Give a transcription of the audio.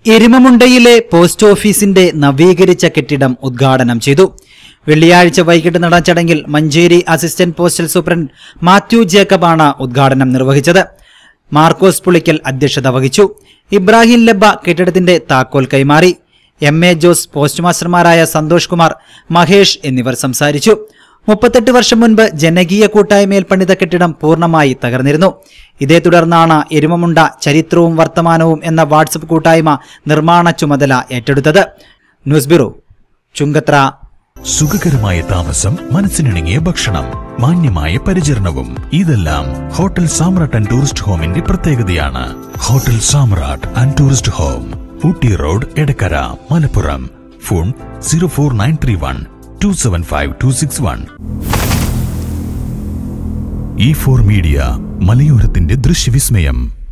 എരുമമുണ്ടയിലെ post ഓഫീസിന്റെ നവീകരിച്ച കെട്ടിടം ഉദ്ഘാടനം ചെയ്തു വെള്ളിയാഴ്ച വൈകിട്ട് നടന്ന ചടങ്ങിൽ Manjeri assistant postal superintendent Mathew ജേക്കബാണ് ഉദ്ഘാടനം നിർവഹിച്ചത് മാർക്കോസ് പുളിക്കൽ അധ്യക്ഷത വഹിച്ചു ഇബ്രാഹിം ലബ്ബ കെട്ടിടത്തിന്റെ താക്കോൽ കൈമാറി എം എ ജോസ് പോസ്റ്റ് മാസ്റ്റർമാരായ സന്തോഷ് കുമാർ മഹേഷ് എന്നിവർ സംസാരിച്ചു മുപ്പത്തെട്ട് വർഷം മുൻപ് ജനകീയ കൂട്ടായ്മയിൽ പണിത കെട്ടിടം പൂർണ്ണമായി തകർന്നിരുന്നു ഇതേ തുടർന്നാണ് എരുമമുണ്ട ചരിത്രവും വർത്തമാനവും എന്ന വാട്സപ്പ് കൂട്ടായ്മ നിർമ്മാണ ചുമതല ഏറ്റെടുത്തത് ന്യൂസ് ബ്യൂറോ ചുങ്കത്ര സുഖകരമായ താമസം മനസ്സിനിണങ്ങിയ ഭക്ഷണം മാന്യമായ പരിചരണവും ഇതെല്ലാം ഹോട്ടൽ സാമ്രാട്ട് ആൻഡ് ടൂറിസ്റ്റ് ഹോമിന്റെ പ്രത്യേകതയാണ് hotel Samrat and tourist home Ooty road Edakkara Malappuram phone zero four nine three one two seven five two six one E four media മലയോരത്തിന്റെ ദൃശ്യവിസ്മയം